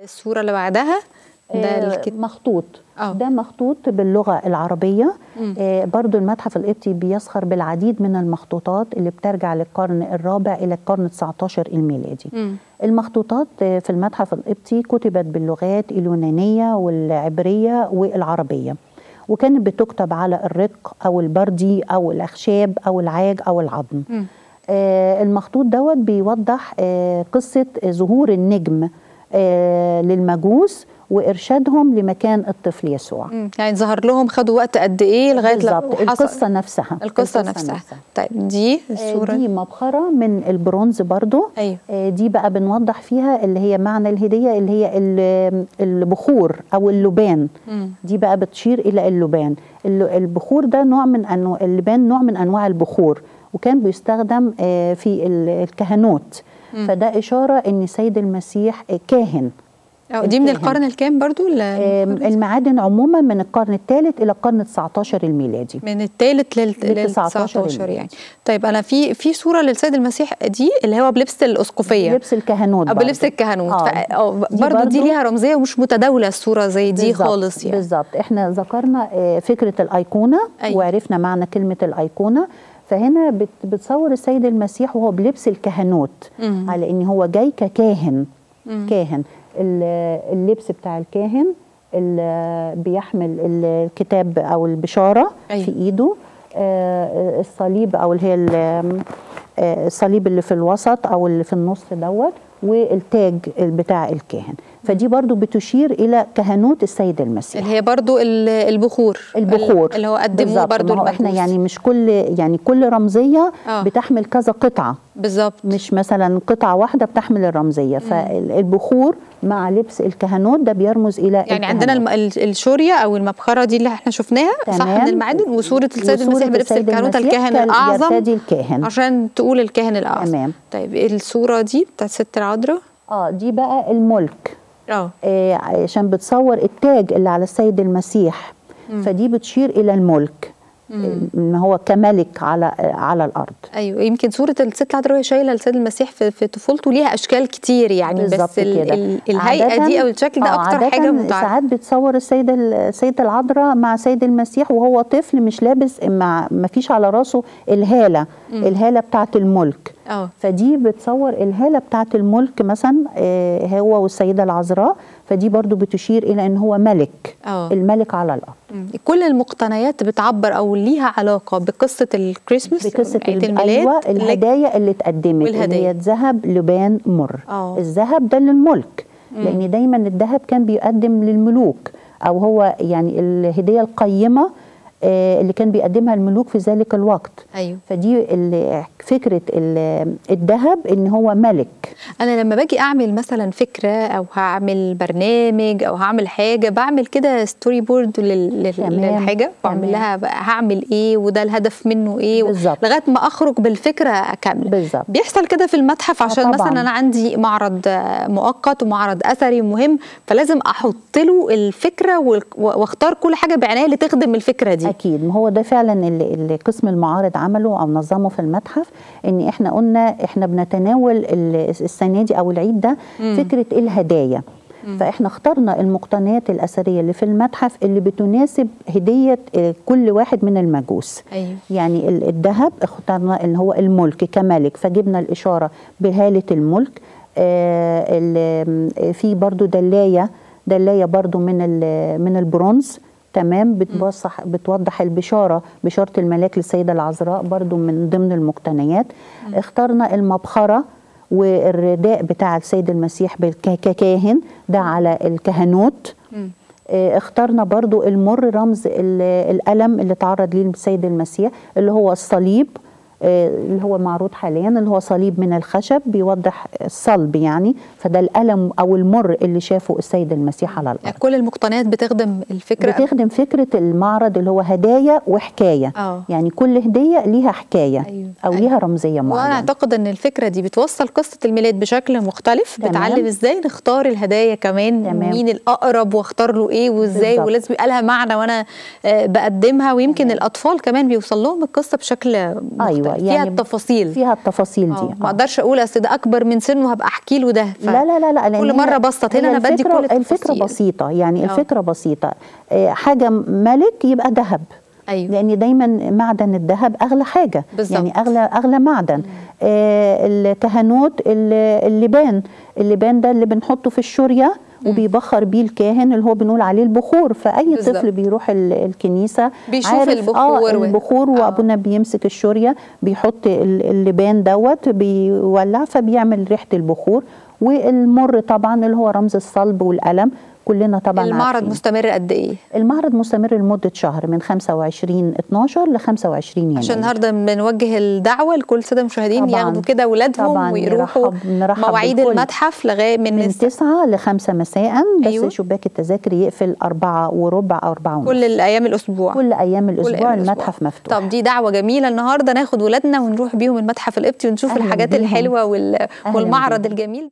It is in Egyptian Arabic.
الصورة اللي بعدها ده آه، الكت... مخطوط آه. ده مخطوط باللغة العربية مم. آه، برضو المتحف القبطي بيسخر بالعديد من المخطوطات اللي بترجع للقرن الرابع إلى القرن 19 الميلادي مم. المخطوطات آه، في المتحف القبطي كتبت باللغات اليونانية والعبرية والعربية وكانت بتكتب على الرق أو البردي أو الأخشاب أو العاج أو العظم مم. آه، المخطوط دوت بيوضح آه، قصة ظهور النجم آه، للمجوس وإرشادهم لمكان الطفل يسوع مم. يعني ظهر لهم خدوا وقت قد ايه لغايه بالظبط لما حصل القصة نفسها القصة نفسها طيب دي آه، الصورة دي مبخرة من البرونز برضو ايوه آه، دي بقى بنوضح فيها اللي هي معنى الهدية اللي هي ال- البخور أو اللبان مم. دي بقى بتشير إلى اللبان الل- البخور ده نوع من أنواع اللبان نوع من أنواع البخور وكان بيستخدم آه، في ال- الكهنوت مم. فده إشارة إن سيد المسيح آه، كاهن أو دي من الكاهن. القرن الكام برضو ولا آم، المعادن عموما من القرن الثالث إلى القرن 19 الميلادي من الثالث لل لل لل 19 19 يعني طيب انا في في صوره للسيد المسيح دي اللي هو بلبس الاسقفيه لبس الكهنوت او برضو. بلبس الكهنوت آه. ف- آه، دي برضو دي برضو- ليها رمزيه ومش متداوله الصوره زي دي بالظبط، خالص يعني بالظبط احنا ذكرنا آه، فكره الايقونه أيوة. وعرفنا معنى كلمه الايقونه فهنا بت- بتصور السيد المسيح وهو بلبس الكهنوت مم. على ان هو جاي ككاهن مم. كاهن ال- اللبس بتاع الكاهن ال- بيحمل الكتاب او البشاره أيوة. في ايده آه، الصليب او اللي هي ال- آه، الصليب اللي في الوسط او اللي في النص دوت والتاج بتاع الكاهن فدي برضو بتشير الى كهنوت السيد المسيح اللي هي برضو ال- البخور البخور اللي هو قدموه بالظبط، برضو ما هو احنا المجوس. يعني مش كل يعني كل رمزيه آه. بتحمل كذا قطعه بالظبط مش مثلا قطعه واحده بتحمل الرمزيه فالبخور مع لبس الكهنوت ده بيرمز الى يعني عندنا الم... ال- الشوريه او المبخره دي اللي احنا شفناها صح تمام. من المعادن وصوره السيد وصورة المسيح بلبس السيد الكهنوت المسيح الكاهن كان الاعظم يرتدي الكاهن عشان تقول الكاهن الاعظم تمام. طيب الصوره دي بتاعت ست العذراء اه دي بقى الملك اه آه عشان بتصور التاج اللي على السيد المسيح فدي بتشير الى الملك آه، ان هو كملك على آه، على الارض ايوه يمكن صوره الست العذراء وهي شايله السيد المسيح في, في طفولته ليها اشكال كتير يعني بالظبط بس ال كده. ال الهيئه دي او الشكل ده آه، اكتر عادة حاجه متعرفه ساعات بتصور السيدة السيدة العذراء مع سيد المسيح وهو طفل مش لابس مع ما فيش على راسه الهالة الهالة بتاعة الملك اه فدي بتصور الهالة بتاعة الملك مثلا آه، هو والسيدة العذراء فدي برضو بتشير إلى أن هو ملك اه الملك على الأرض مم. كل المقتنيات بتعبر او ليها علاقه بقصه الكريسماس بقصة عيد ال- الميلاد أيوة اللي- الهدايا اللي اتقدمت اللي والهدايا. هي الذهب لبان مر آه. الذهب ده للملك لأن دايما الذهب كان بيقدم للملوك أو هو يعني الهدية القيمة آه، اللي كان بيقدمها الملوك في ذلك الوقت ايوه فدي ال- فكرة ال- الذهب ان هو ملك انا لما باجي اعمل مثلا فكره او هعمل برنامج او هعمل حاجه بعمل كده ستوري بورد لل... لل... تمام، للحاجه واعمل تمام. لها بقى هعمل ايه وده الهدف منه ايه و- بالظبط. لغايه ما اخرج بالفكره كامله بالظبط. بيحصل كده في المتحف آه عشان طبعاً. مثلا انا عندي معرض آه، مؤقت ومعرض اثري مهم فلازم احط له الفكره وال- واختار كل حاجه بعنايه اللي تخدم الفكره دي اكيد ما هو ده فعلا اللي, اللي قسم المعارض عمله او نظمه في المتحف ان احنا قلنا احنا بنتناول ال- السنه دي او العيد ده فكره الهدايا فاحنا اخترنا المقتنيات الاثريه اللي في المتحف اللي بتناسب هديه آه، كل واحد من المجوس ايوه يعني ال- الذهب اخترنا اللي هو الملك كملك فجبنا الإشارة بهالة الملك آه ال- في برضو دلاية دلاية برضو من ال- من البرونز تمام بتوضح بتوضح البشاره بشاره الملاك للسيده العذراء برضو من ضمن المقتنيات اخترنا المبخره والرداء بتاع السيد المسيح بالك- ككاهن ده على الكهنوت آه، اخترنا برضو المر رمز ال- الألم اللي تعرض ليه السيد المسيح اللي هو الصليب آه، اللي هو معروض حاليا اللي هو صليب من الخشب بيوضح الصلب يعني فده الألم أو المر اللي شافه السيد المسيح على يعني الأرض كل المقتنيات بتخدم الفكره بتخدم فكرة المعرض اللي هو هدايا وحكاية آه. يعني كل هدية ليها حكاية أيوة. أو أيوة. ليها رمزية وانا معينة اعتقد ان الفكره دي بتوصل قصه الميلاد بشكل مختلف تمام. بتعلم ازاي نختار الهدايا كمان تمام. مين الاقرب واختار له ايه وازاي بالظبط. ولازم يبقى لها معنى وانا آه، بقدمها ويمكن الاطفال كمان بيوصل لهم القصه بشكل مختلف ايوه ايوه فيها التفاصيل فيها التفاصيل دي آه. ما اقدرش اقول اصل ده اكبر من سنه هبقى احكي له ده ف... لا لا لا لا لأن كل هي- مره بسطت هنا هي انا بدي الفكرة- كل التفاصيل الفكره بسيطه يعني آه. الفكره بسيطه آه، حاجه ملك يبقى ذهب ايوه لان دايما معدن الذهب اغلى حاجه بالظبط. يعني اغلى اغلى معدن آه الكهنوت ال- اللبان اللبان ده اللي بنحطه في الشوريه وبيبخر بيه الكاهن اللي هو بنقول عليه البخور فاي بالظبط. طفل بيروح ال- الكنيسه بيشوف عارف البخور اه و- البخور آه. وابونا بيمسك الشوريه بيحط ال- اللبان دوت بيولع فبيعمل ريحه البخور والمر طبعا اللي هو رمز الصلب والالم كلنا طبعا المعرض عارفين. مستمر قد ايه المعرض مستمر لمده شهر من 25 12 ل 25 يناير عشان النهارده بنوجه الدعوه لكل الساده المشاهدين طبعاً. ياخدوا كده اولادهم طبعاً ويروحوا نرحب- نرحب مواعيد بالكل. المتحف لغايه من, من الس- 9 ل 5 مساء بس أيوة. أيوة. شباك التذاكر يقفل 4 وربع او 4 ونص كل الايام الاسبوع كل ايام كل الاسبوع أيام الأسبوع. المتحف مفتوح طب دي دعوه جميله النهارده ناخد ولادنا ونروح بيهم المتحف القبطي ونشوف أهلاً الحاجات بيهم. الحلوه وال... أهلاً والمعرض بيهم. الجميل